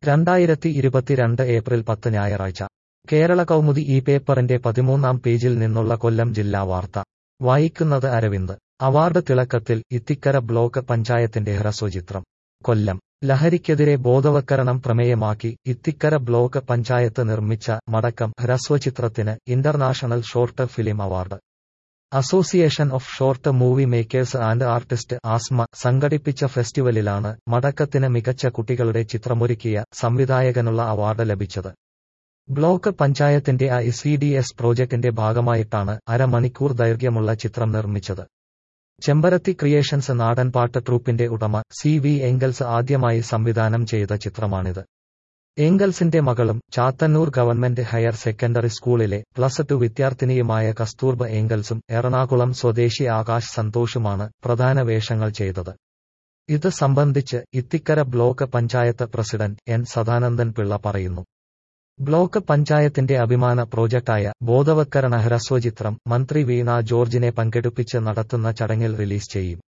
രണ്ടായിരത്തി ഇരുപത്തിരണ്ട് ഏപ്രിൽ പത്ത് ഞായറാഴ്ച കേരള കൗമുദി ഈ പേപ്പറിന്റെ പതിമൂന്നാം പേജിൽ നിന്നുള്ള കൊല്ലം ജില്ലാ വാർത്ത വായിക്കുന്നത് അരവിന്ദ് അവാർഡ് തിളക്കത്തിൽ ഇത്തിക്കര ബ്ലോക്ക് പഞ്ചായത്തിന്റെ ഹ്രസ്വചിത്രം കൊല്ലം ലഹരിക്കെതിരെ ബോധവൽക്കരണം പ്രമേയമാക്കി ഇത്തിക്കര ബ്ലോക്ക് പഞ്ചായത്ത് നിർമ്മിച്ച മടക്കം ഹ്രസ്വചിത്രത്തിന് international short film award association of short movie makers and artist ASMA സംഘടിപ്പിച്ച ഫെസ്റ്റിവലിലാണ് മടക്കത്തിന് മികച്ച കുട്ടികളുടെ ചിത്രമൊരുക്കിയ സംവിധായകനുള്ള അവാർഡ് ലഭിച്ചത് ബ്ലോക്ക് പഞ്ചായത്തിന്റെ ഐ സി ഡി എസ് പ്രോജക്ടിന്റെ ഭാഗമായിട്ടാണ് അരമണിക്കൂർ ദൈർഘ്യമുള്ള ചിത്രം നിർമ്മിച്ചത് ചെമ്പരത്തി ക്രിയേഷൻസ് നാടൻപാട്ട് ട്രൂപ്പിന്റെ ഉടമ സി വി എങ്കൽസ് ആദ്യമായി സംവിധാനം ചെയ്ത ചിത്രമാണിത് ഏങ്കൽസിന്റെ മകളും ചാത്തന്നൂർ ഗവൺമെന്റ് ഹയർ സെക്കൻഡറി സ്കൂളിലെ പ്ലസ് ടു വിദ്യാർത്ഥിനിയുമായ കസ്തൂർബ ഏങ്കൽസും എറണാകുളം സ്വദേശി ആകാശ് സന്തോഷുമാണ് പ്രധാന വേഷങ്ങൾ ചെയ്തത് ഇത് സംബന്ധിച്ച് Ithikkara block panchayat president N Sadanandan Pillai പറയുന്നു ബ്ലോക്ക് പഞ്ചായത്തിന്റെ അഭിമാന പ്രോജക്ടായ ബോധവത്കരണ ഹ്രസ്വചിത്രം മന്ത്രി വീണ ജോർജിനെ പങ്കെടുപ്പിച്ച് നടത്തുന്ന ചടങ്ങിൽ റിലീസ് ചെയ്യും